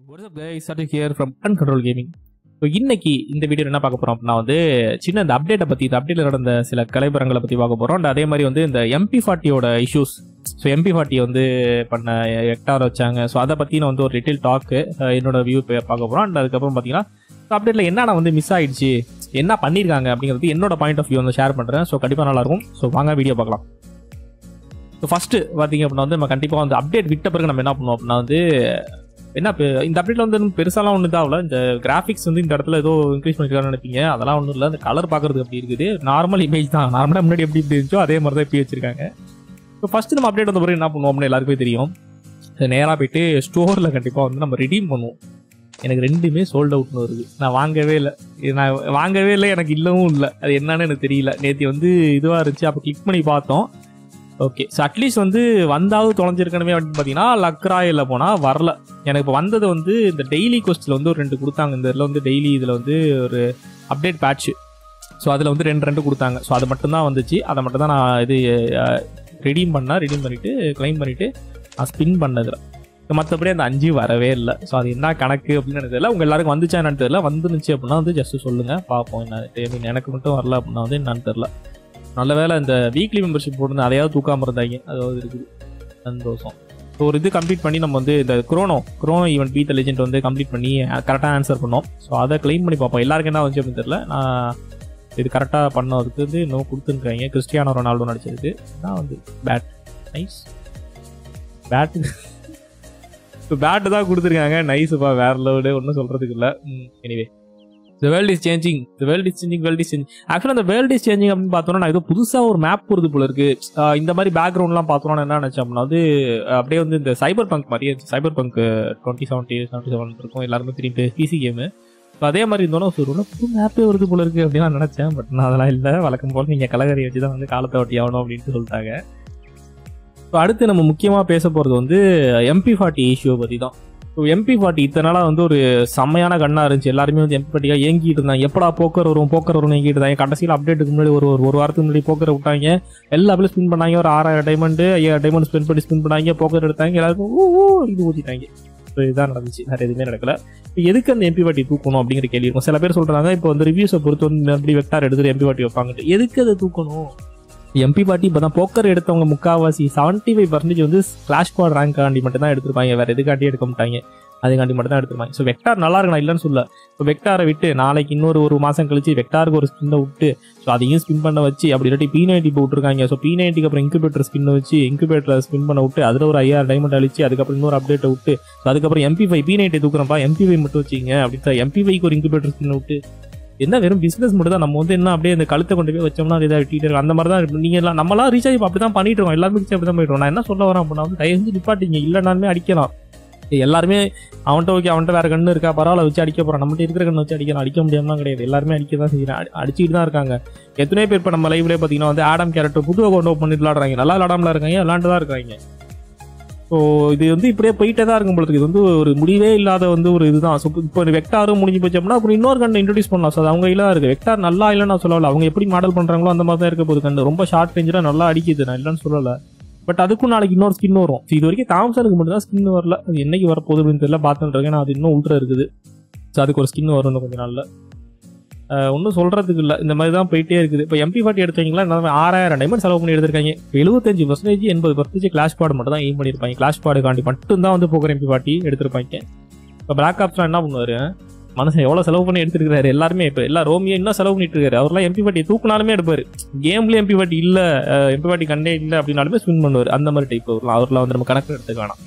Watts up guys Sarthik here from uncontrol gaming so இன்னைக்கு இந்த video என்ன பார்க்க போறோம் அப்படின்னா வந்து சின்ன இந்த அப்டேட்டை பற்றி இந்த அப்டேட்டில் நடந்த சில கலைபரங்களை பற்றி பார்க்க போகிறோம் அண்ட் அதே மாதிரி வந்து இந்த எம்பி ஃபார்ட்டியோட இஷ்யூஸ் ஸோ எம்பி ஃபார்ட்டி வந்து பண்ண எக்டார் வச்சாங்க ஸோ அதை பற்றி நான் வந்து ஒரு லிட்டில் டாக்கு என்னோட வியூ பார்க்க போகிறோம் அண்ட் அதுக்கப்புறம் பார்த்தீங்கன்னா அப்டேட்டில் என்னென்ன வந்து மிஸ் ஆயிடுச்சு என்ன பண்ணியிருக்காங்க அப்படிங்கிறது என்னோட பாயிண்ட் ஆஃப் வியூ வந்து ஷேர் பண்ணுறேன் ஸோ கண்டிப்பாக நல்லாயிருக்கும் ஸோ வாங்க வீடியோ பார்க்கலாம் ஸோ ஃபஸ்ட்டு பார்த்தீங்க அப்படின்னா வந்து நம்ம கண்டிப்பாக வந்து அப்டேட் விட்ட பிறகு நம்ம என்ன பண்ணுவோம் அப்படின்னா வந்து என்ன பெ- இந்த அப்டேட்ல வந்து இன்னும் பெருசாலாம் ஒன்றும் இதாகல இந்த கிராஃபிக்ஸ் வந்து இந்த இடத்துல ஏதோ இன்க்ரீஸ் பண்ணிருக்காருன்னு நினைப்பீங்க அதெல்லாம் ஒன்றும் இல்லை அந்த கலர் பார்க்கறது அப்படி இருக்குது நார்மல் இமேஜ் தான் நார்மலாக முன்னாடி எப்படி இப்படி இருந்துச்சோ அதே மாதிரி தான் இப்படி வச்சிருக்காங்க இப்போ ஃபர்ஸ்ட் நம்ம அப்டேட் வந்த பிறகு என்ன பண்ணுவோம்னு எல்லாருக்குமே தெரியும் நேராக போயிட்டு ஸ்டோரில் கண்டிப்பாக வந்து நம்ம ரெடீம் பண்ணுவோம் எனக்கு ரெண்டுமே சோல்ட் அவுட்னு வருது நான் வாங்கவே இல்லை இது நான் வாங்கவே இல்லை எனக்கு இல்லவும் இல்லை அது என்னன்னு எனக்கு தெரியல நேற்று வந்து இதுவாக இருந்துச்சு அப்போ கிளிக் பண்ணி பார்த்தோம் ஓகே ஸோ அட்லீஸ்ட் வந்து வந்தாவது தொலைஞ்சிருக்கணுமே அப்படின்னு பார்த்தீங்கன்னா லக்ராயில் போனால் வரல எனக்கு இப்போ வந்தது வந்து இந்த டெய்லி கொஸ்டில் வந்து ஒரு ரெண்டு கொடுத்தாங்க இந்த இதில் வந்து டெய்லி இதில் வந்து ஒரு அப்டேட் பேட்ச் ஸோ அதில் வந்து ரெண்டு ரெண்டு கொடுத்தாங்க ஸோ அது மட்டும்தான் வந்துச்சு அதை மட்டும் தான் நான் இது ரெடீம் பண்ணேன் ரெடீம் பண்ணிவிட்டு க்ளைம் பண்ணிவிட்டு நான் ஸ்பின் பண்ணதில் மற்றபடி அந்த அஞ்சு வரவே இல்லை ஸோ அது என்ன கணக்கு அப்படின்னு எனக்கு தெரியல உங்கள் எல்லாருக்கும் வந்துச்சா என்னன்னு தெரியல வந்துருந்துச்சு அப்படின்னா வந்து ஜஸ்ட் சொல்லுங்கள் பார்ப்போம் என்ன ஐ மீன் எனக்கு மட்டும் வரல அப்படின்னா வந்து என்னன்னு தெரியல நல்ல வேளை இந்த வீக்லி மெம்பர்ஷிப் போட்டு அதையாவது தூக்காமல் இருந்தாங்க அதாவது இருக்குது சந்தோஷம் ஸோ ஒரு இது கம்ப்ளீட் பண்ணி நம்ம வந்து இந்த குரோனோ குரோனோ ஈவெண்ட் பீத்த லெஜெண்ட் வந்து கம்ப்ளீட் பண்ணி கரெக்டாக ஆன்சர் பண்ணோம் ஸோ அதை க்ளைம் பண்ணி பார்ப்போம் எல்லாருக்கும் என்ன வந்துச்சு அப்படின்னு தெரியல நான் இது கரெக்டாக பண்ணதுக்கு வந்து இன்னும் கொடுத்துருக்காங்க கிறிஸ்டியானோ ரொனால்டோ நடிச்சதுக்கு நான் வந்து பேட் நைஸ் பேட்டு இப்போ பேட்டு தான் கொடுத்துருக்காங்க நைஸுப்பா வேற லெவலு ஒன்றும் சொல்கிறதுக்கு இல்லை anyway the world is changing the world is changing world is changing ஆக்சுவலாக அந்த வேர்ல்ட் இஸ் சேஞ்சிங் அப்படின்னு பார்த்தோன்னா நான் ஏதோ புதுசாக ஒரு மேப் போகிறது போல இருக்கு ஆஹ் இந்த மாதிரி பேக்ரவுண்ட்லாம் பார்த்தோன்னா என்ன நினச்சேன் அப்படின்னா வந்து அஹ் அப்படியே வந்து இந்த சைபர் பங்க் மாதிரியே Cyberpunk twenty seventy seventy seven இருக்கும் எல்லாருமே திரும்பி பிசி கேமு அதே மாதிரி இருந்தோன்னா ஒரு ஒன்று புது மேப்பே வருது போல இருக்கு அப்படின்னு நான் நினச்சேன் பட் நான் அதெல்லாம் இல்லை வழக்கம் போல் நீங்கள் கலகரி வச்சு தான் வந்து காலத்தை ஒட்டி ஆகணும் அப்படின்ட்டு சொல்லிட்டாங்க ஸோ அடுத்து நம்ம முக்கியமாக பேச போகிறது வந்து எம்பி ஃபார்ட்டி இஷ்யூ பற்றி தான் ஸோ எம்பி ஃபார்ட்டி இத்தனை நாளாக வந்து ஒரு செம்மையான கண்ணாக இருந்துச்சு எல்லாருமே வந்து எம்பி ஃபார்ட்டியாக ஏங்கிட்டு இருந்தாங்க எப்படா போக்கர் வரும் போக்கர் வரும் ஏங்கிட்டு இருந்தாங்க கடைசியில் அப்டேட்டுக்கு முன்னாடி ஒரு ஒரு ஒரு வாரத்துக்கு முன்னாடி போக்கர் விட்டாங்க எல்லா பேரும் ஸ்பின் பண்ணாங்க ஒரு ஆறாயிரம் டைமண்டு ஐயாயிரம் டைமண்ட் ஸ்பெண்ட் பண்ணி ஸ்பின் பண்ணாங்க போக்கர் எடுத்தாங்க எல்லாருக்கும் ஊ ஊ இது ஊற்றிட்டாங்க ஸோ இதுதான் நடந்துச்சு வேறு எதுவுமே நடக்கல இப்போ எதுக்கு அந்த எம்பி வாட்டி தூக்கணும் அப்படிங்கிற கேள்வி இருக்கும் சில பேர் சொல்றாங்க இப்போ வந்து ரிவ்யூஸை பொறுத்து வந்து எப்படி வெக்டார் எடுத்துட்டு எம்பி வாட்டி வைப்பாங்கட்டு எதுக்கு அதை தூக்கணும் எம்பி பார்ட்டி இப்போ தான் போக்கர் எடுத்தவங்க முக்காவாசி செவன்ட்டி ஃபைவ் பர்சன்டேஜ் வந்து கிளாஷ் ஸ்குவாட் ரேங்க் காண்டி மட்டும் தான் எடுத்திருப்பாங்க வேற எதுக்காட்டி எடுக்க மாட்டாங்க அதுக்காண்டி மட்டும் தான் எடுத்திருப்பாங்க ஸோ வெக்டார் நல்லா இருக்கு நான் இல்லைன்னு சொல்ல இப்போ வெக்டாரை விட்டு நாளைக்கு இன்னொரு ஒரு மாதம் கழிச்சு வெக்டாருக்கு ஒரு ஸ்பின்னை விட்டு ஸோ அதையும் ஸ்பின் பண்ண வச்சு அப்படி இல்லாட்டி பி நைன்டி இப்போ விட்டுருக்காங்க ஸோ பி நைன்டிக்கு அப்புறம் இன்குபேட்டர் ஸ்பின் வச்சு இன்குபேட்டரை ஸ்பின் பண்ண விட்டு அதில் ஒரு ஐயாயிரம் டைமண்ட் அழிச்சு அதுக்கப்புறம் இன்னொரு அப்டேட்டை விட்டு ஸோ அதுக்கப்புறம் எம்பி ஃபைவ் பி நைன்டி தூக்குறப்பா எம்பி ஃபைவ் மட்டும் வச்சிங்க அப்படி எம்பி ஃபைவ்க்கு ஒரு இன்குபேட்டர் ஸ்பின் விட்டு என்ன வெறும் பிசினஸ் மட்டும் தான் நம்ம வந்து என்ன அப்படியே இந்த கழுத்தை கொண்டு போய் வச்சோம்னா இதை வெட்டிட்டு இருக்கும் அந்த மாதிரி தான் இருக்கும். நீங்க எல்லாம் நம்மளாம் ரீசார்ஜ் அப்படி தான் பண்ணிட்டு இருக்கோம் எல்லாருமே அப்படி தான் போயிட்டு நான் என்ன சொல்ல வரேன் அப்படின்னா வந்து தயவு செஞ்சு நிப்பாட்டிங்க இல்லைனாலுமே அடிக்கலாம் எல்லாருமே அவன்கிட்ட ஓகே அவன்கிட்ட வேற கண்ணு இருக்கா பரவாயில்ல வச்சு அடிக்க போறான் நம்மகிட்ட இருக்கிற கண்ணு வச்சு அடிக்கலாம் அடிக்க முடியாமலாம் கிடையாது எல்லாருமே அடிக்க தான் செய்யறேன் அடி- அடிச்சுட்டு தான் இருக்காங்க எத்தனை பேர் இப்போ நம்ம லைவ்லேயே பார்த்தீங்கன்னா வந்து ஆடம் கேரக்டர் புது அக்கௌண்ட் ஓப்பன் பண்ணிட்டு விளாடுறாங்க நல்லா விளாடாமல இருக்காங்க விளாண்டு தான் இருக்காங்க ஸோ இது வந்து இப்படியே போயிட்டே தான் இருக்கும் பொழுது இது வந்து ஒரு முடிவே இல்லாத வந்து ஒரு இதுதான் ஸோ இப்போ வெக்டாரும் முடிஞ்சு போச்சு அப்படின்னா அப்புறம் இன்னொரு கண்ணை இன்ட்ரடியூஸ் பண்ணலாம் ஸோ அது அவங்க இல்லை இருக்கு வெக்டார் நல்லா இல்லைன்னு நான் சொல்லல அவங்க எப்படி மாடல் பண்றாங்களோ அந்த மாதிரி தான் இருக்க போகுது கண்டு ரொம்ப ஷார்ட் ரேஞ்சில் நல்லா அடிக்குது நான் இல்லைன்னு சொல்லல பட் அதுக்கும் நாளைக்கு இன்னொரு ஸ்கின் வரும் So இது வரைக்கும் தாம்சனுக்கு மட்டும் தான் ஸ்கின் வரல அது என்னைக்கு வரப்போகுது அப்படின்னு தெரியல பார்த்துட்டு இருக்கேன் அது இன்னும் உள்ட்ரா இருக்குது ஸோ அதுக்கு ஒரு ஸ்கின் வரும் இன்னும் கொஞ்ச நாள்ல ஒன்றும் சொல்றதுக்கு இல்லை இந்த மாதிரி தான் போயிட்டே இருக்குது இப்போ எம்பி ஃபார்ட்டி எடுத்தீங்களா என்ன ஆறாயிரம் டைமண்ட் செலவு பண்ணி எடுத்திருக்காங்க எழுபத்தஞ்சு பர்சன்டேஜ் எண்பது பர்சன்டேஜ் கிளாஷ் பாடு மட்டும் தான் எய்ம் பண்ணியிருப்பாங்க கிளாஷ் பாடுக்காண்டி மட்டும் தான் வந்து போகிற எம்பி ஃபார்ட்டி எடுத்திருப்பாங்க இப்போ பிளாக் ஆப்ஸ்லாம் என்ன பண்ணுவாரு மனுஷன் எவ்வளோ செலவு பண்ணி எடுத்துருக்காரு எல்லாருமே இப்போ எல்லா ரோமியோ இன்னும் செலவு பண்ணிட்டு இருக்காரு அவர்லாம் எம்பி பாட்டி தூக்குனாலுமே எடுப்பாரு கேம்ல எம்பி பாட்டி இல்ல எம்பி பாட்டி கண்டே இல்லை அப்படின்னாலுமே ஸ்வின் பண்ணுவார் அந்த மாதிரி டைப் அவர்லாம் அவர்லாம் வந்து நம்ம கணக்கு எடுத்துக்க வேணாம்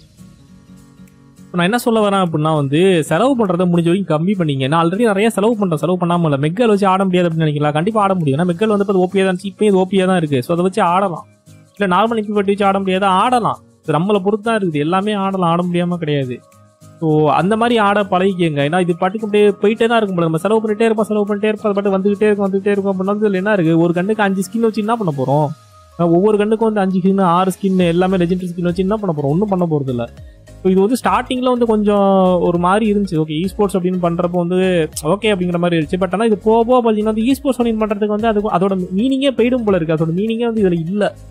இப்ப நான் என்ன சொல்ல வரேன் அப்படின்னா வந்து செலவு பண்றதை முடிஞ்ச வரைக்கும் கம்மி பண்ணீங்க நான் ஆல்ரெடி நிறைய செலவு பண்றேன் செலவு பண்ணாம இல்லை மெக்கல் வச்சு ஆட முடியாது அப்படின்னு நினைக்கலாம் கண்டிப்பா ஆட முடியும் ஏன்னா மெக்கல் வந்து இப்போ ஓபியா தான் இப்போ இது ஓபியா தான் இருக்கு ஸோ அதை வச்சு ஆடலாம் இல்லை நார்மல் எம்பி பாட்டி வச்சு ஆட முடியாதா ஆடலாம் இது நம்மளை பொறுத்து தான் இருக்குது எல்லாமே ஆடலாம் ஆட முடியாம கிடையாது ஸோ அந்த மாதிரி ஆட பழகிக்கங்க ஏன்னா இது பாட்டுக்கு அப்படியே போயிட்டே தான் இருக்கும் போல. நம்ம செலவு பண்ணிட்டே இருப்போம் செலவு பண்ணிட்டே இருப்போம் அது பாட்டு வந்துகிட்டே இருக்கும் வந்துகிட்டே இருக்கும் அப்படின்னா வந்து இதுல என்ன இருக்கு ஒரு கண்ணுக்கு அஞ்சு ஸ்கின் வச்சு என்ன பண்ண போறோம் அஹ் ஒவ்வொரு கண்ணுக்கும் வந்து அஞ்சு ஸ்கின் ஆறு ஸ்கின் எல்லாமே லெஜெண்டரி ஸ்கின் வச்சு என்ன பண்ண போறோம் ஒன்றும் பண்ண போறது இல்ல ஸோ இது வந்து ஸ்டார்டிங்ல வந்து கொஞ்சம் ஒரு மாதிரி இருந்துச்சு ஓகே இ ஸ்போர்ட்ஸ் அப்படின்னு பண்றப்போ வந்து ஓகே அப்படிங்கிற மாதிரி இருந்துச்சு பட் ஆனால் இது போக போக பார்த்தீங்கன்னா வந்து இ ஸ்போர்ட்ஸ் அப்படின்னு பண்றதுக்கு வந்து அது அதோட மீனிங்கே போயிடும் போல இருக்கு அதோட மீனிங்கே வந்து இதுல இல்ல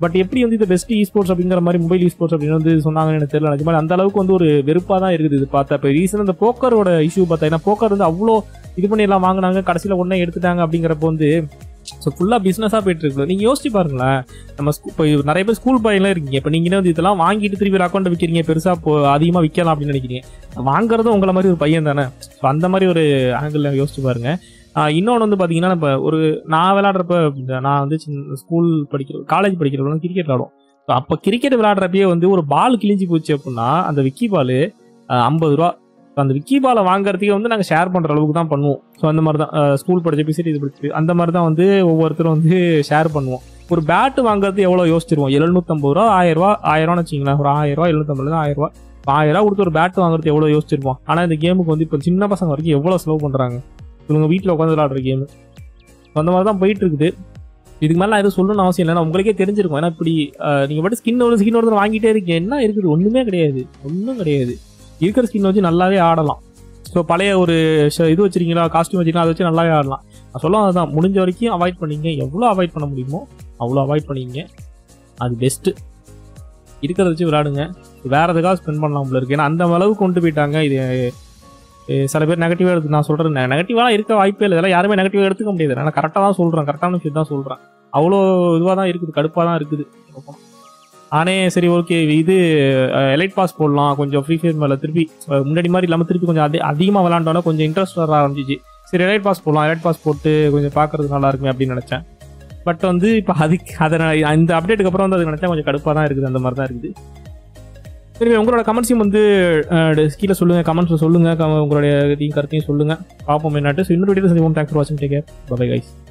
பட் எப்படி வந்து இந்த பெஸ்ட் இ ஸ்போர்ட்ஸ் அப்படிங்கிற மாதிரி மொபைல் இ ஸ்போர்ட்ஸ் அப்படின்னு வந்து சொன்னாங்கன்னு எனக்கு தெரியல நிஜமா அந்த அளவுக்கு வந்து ஒரு வெறுப்பாக தான் இருக்குது இது பார்த்தா இப்போ ரீசன் இந்த போக்கரோட இஷ்யூ பார்த்தா ஏன்னா போக்கர் வந்து அவ்வளோ இது பண்ணி எல்லாம் வாங்கினாங்க கடைசியில் ஒன்றே எடுத்துட்டாங்க அப்படிங்கிறப்போ வந்து ஸோ ஃபுல்லாக பிஸ்னஸாக போயிட்டு இருக்கு நீங்கள் யோசிச்சு பாருங்களேன் நம்ம ஸ்கூ இப்போ நிறைய பேர் ஸ்கூல் பையன்லாம் இருக்கீங்க இப்போ நீங்கள் வந்து இதெல்லாம் வாங்கிட்டு திருப்பி அக்கௌண்ட் விற்கிறீங்க பெருசாக இப்போ அதிகமாக விற்கலாம் அப்படின்னு நினைக்கிறீங்க வாங்குறதும் உங்களை மாதிரி ஒரு பையன் தானே ஸோ அந்த மாதிரி ஒரு ஆங்கிளில் யோசிச்சு பாருங்க இன்னொன்று வந்து பார்த்தீங்கன்னா நம்ம ஒரு நான் விளையாடுறப்ப இந்த நான் வந்து சின்ன ஸ்கூல் படிக்கிற காலேஜ் படிக்கிறப்ப கிரிக்கெட் விளாடும் ஸோ அப்போ கிரிக்கெட் விளையாடுறப்பயே வந்து ஒரு பால் கிழிஞ்சு போச்சு அப்படின்னா அந்த விக்கி பால் ஐம்பது ரூபா So, அந்த விக்கி பாலை வாங்குறதுக்கே வந்து நாங்கள் ஷேர் பண்ணுற அளவுக்கு தான் பண்ணுவோம் ஸோ அந்த மாதிரி தான் ஸ்கூல் படிச்ச பிசிட் இது படிச்சு அந்த மாதிரி தான் வந்து ஒவ்வொருத்தரும் வந்து ஷேர் பண்ணுவோம் ஒரு பேட் வாங்குறது எவ்வளோ யோசிச்சிருவோம் எழுநூத்தம்பது ரூபா ஆயிரம் ரூபா ஆயிரம் ரூபான்னு வச்சிங்களேன் ஒரு ஆயிரம் ரூபா எழுநூத்தம்பது ஆயிரம் ரூபா ஆயிரம் ரூபா கொடுத்து ஒரு பேட் வாங்குறது எவ்வளோ யோசிச்சிருப்போம் ஆனால் இந்த கேமுக்கு வந்து இப்போ சின்ன பசங்க வரைக்கும் எவ்வளோ செலவு பண்ணுறாங்க இவங்க வீட்டில் உட்காந்து விளாடுற கேமு அந்த மாதிரி தான் போயிட்டு இருக்குது இதுக்கு மேலே நான் எதுவும் சொல்லணும்னு அவசியம் இல்லை ஏன்னா உங்களுக்கே தெரிஞ்சிருக்கும் ஏன்னா இப்படி அஹ், நீங்க மட்டும் ஸ்கின் ஒரு ஸ்கின் ஒருத்தர் வாங்கிட்டே இருக்கீங்க என்ன இருக்குது ஒண்ணுமே கிடையாது ஒன்றும் கிடையாது இருக்கிற ஸ்கின் வச்சு நல்லாவே ஆடலாம் ஸோ பழைய ஒரு ஷ- இது வச்சிருக்கீங்களா காஸ்டியூம் வச்சிருக்கீங்களா அதை வச்சு நல்லாவே ஆடலாம் நான் சொல்ல அதுதான் முடிஞ்ச வரைக்கும் அவாய்ட் பண்ணிங்க எவ்வளோ அவாய்ட் பண்ண முடியுமோ அவ்வளோ அவாய்ட் பண்ணிங்க அது பெஸ்ட்டு இருக்கிறத வச்சு விளையாடுங்க வேற எதுக்காக ஸ்பெண்ட் பண்ணலாம் போல இருக்கு ஏன்னா அந்த அளவுக்கு கொண்டு போயிட்டாங்க இது அஹ், சில பேர் நெகட்டிவாக எடுத்து நான் சொல்கிறேன் நெகட்டிவாக இருக்க வாய்ப்பே இல்லை இதெல்லாம் யாருமே நெகட்டிவாக எடுத்துக்க முடியாது நான் கரெக்டாக தான் சொல்கிறேன் கரெக்டான விஷயம் தான் சொல்கிறேன் அவ்வளோ இதுவாக தான் இருக்குது கடுப்பாக தான் இருக்குது ஆனே சரி ஓகே இது எலைட் பாஸ் போடலாம் கொஞ்சம் ஃப்ரீ ஃபயர் மேலே திருப்பி அஹ், முன்னாடி மாதிரி இல்லாமல் திருப்பி கொஞ்சம் அதி அதிகமாக விளாண்டோன்னா கொஞ்சம் இன்ட்ரெஸ்ட் வர ஆரம்பிச்சிச்சு சரி எலைட் பாஸ் போடலாம் எலைட் பாஸ் போட்டு கொஞ்சம் பார்க்கறது நல்லா இருக்குமே அப்படின்னு நினச்சேன் பட் வந்து இப்போ அதுக்கு அதை நான் இந்த அப்டேட்டுக்கு அப்புறம் வந்து அது நினச்சா கொஞ்சம் கடுப்பாக தான் இருக்குது அந்த மாதிரி தான் இருக்குது சரி உங்களோட கமெண்ட்ஸையும் வந்து அஹ், கீழே சொல்லுங்கள் கமெண்ட்ஸில் சொல்லுங்கள் உங்களுடைய இதையும் கருத்தையும் சொல்லுங்கள் பார்ப்போம் என்னாட்டு ஸோ இன்னொரு வீடியோ சந்திப்போம் தேங்க்ஸ் ஃபார் வாட்சிங் டேக் கேர் பை கைஸ்